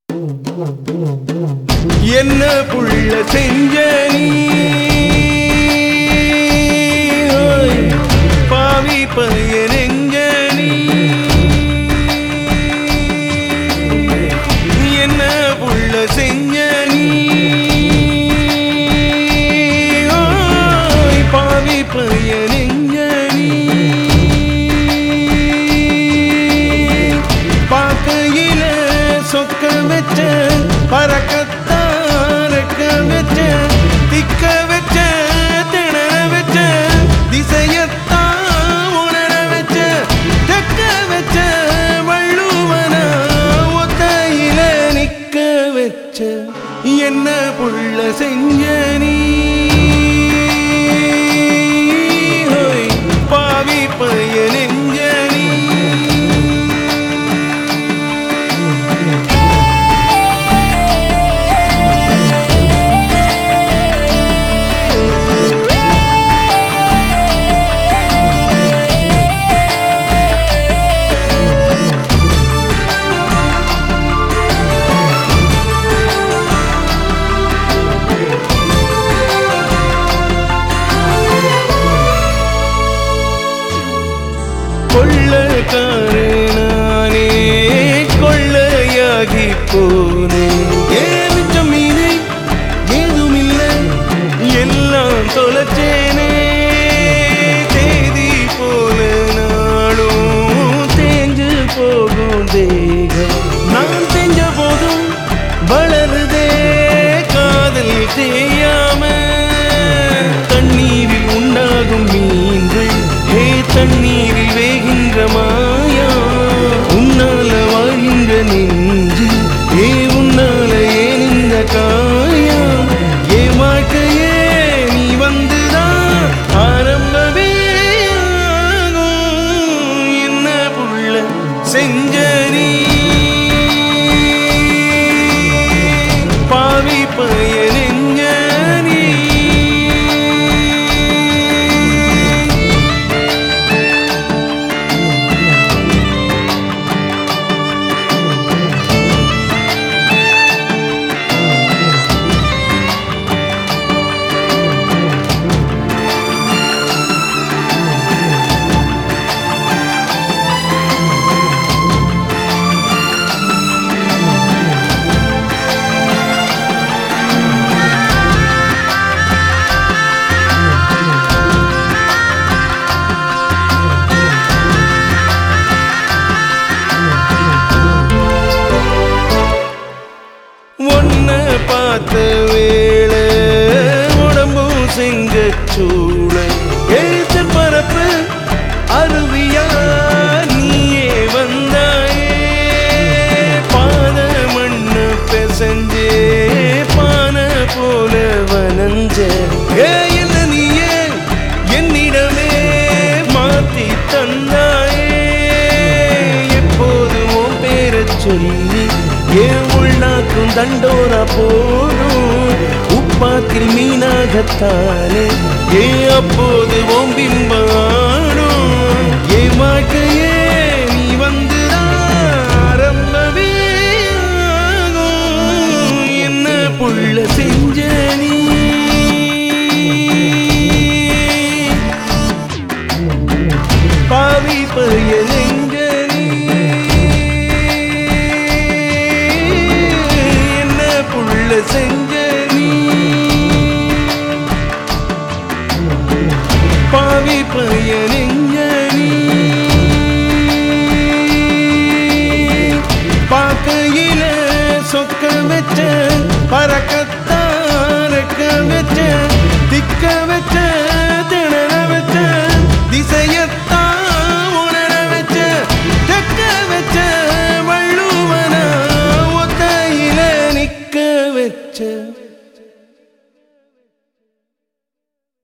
என்ன புள்ள செஞ்ச நீ ஓய், பாவி பையனெங்க நீ என்ன புள்ள செஞ்ச நீ ஓய், பாவி பையனெங்க நீ பார்க்கையில சொக்க வச்ச பறக்கத்தான் ரெக்க வச்ச திக்க வச்ச திணற வச்ச திசையத்தான் உணர வச்ச தெக்க வச்ச வள்ளுவன ஒத்தையில நிக்க வச்ச என்ன புள்ள செஞ்ச நீ ஹோய், பாவி பையனெஞ்ச நீ கொள்ளக்காரனானே கொள்ளையாகி போனேன் ஏன் மிச்சம் மீனே ஏதுமில்லை எல்லாம் தொலைச்சேனே தேதி போல நாளும் தேஞ்சு போகும் தேகம் நான் செஞ்ச போதும் வளருதே காதல் தேயாம தண்ணீரில் உண்டாகும் மீன்கள் ஹே தண்ணீரில் வேகின்ற மாயா உன்னால வாழ்கின்ற நெஞ்சு ஏ உன்னால ஏன் இந்த காயம் ஏ வாழ்க்கையே நீ வந்துதான் ஆரம்பமே ஆகும். என்ன புள்ள செஞ்ச நீ பாவி பயனெஞ்ச நீ ஒன்ன பார்த்த வேளை உடம்பும் செங்க சூழ எழுத்து பரப்பு அருவியா நீயே வந்தாயே பாத மண்ணு பெசஞ்சே பானை போல வனஞ்ச ஏ என்ன நீயே என்னிடமே மாத்தி தந்தாயே எப்போதும் உன் பேரச் சொல்லி ஏன் உள்நாக்கும் தண்டோரா போடும் உப்பாத்தில் மீனாகத்தானே ஏ அப்போது ஓம் பிம்பாடும் ஏ வாழ்க்கையே நீ வந்துதான் ஆரம்பமே ஆகும். என்ன புள்ள செஞ்ச நீ பாவி பையனெங்க நீ என்ன புள்ள செஞ்ச நீ பாவி பையனெங்க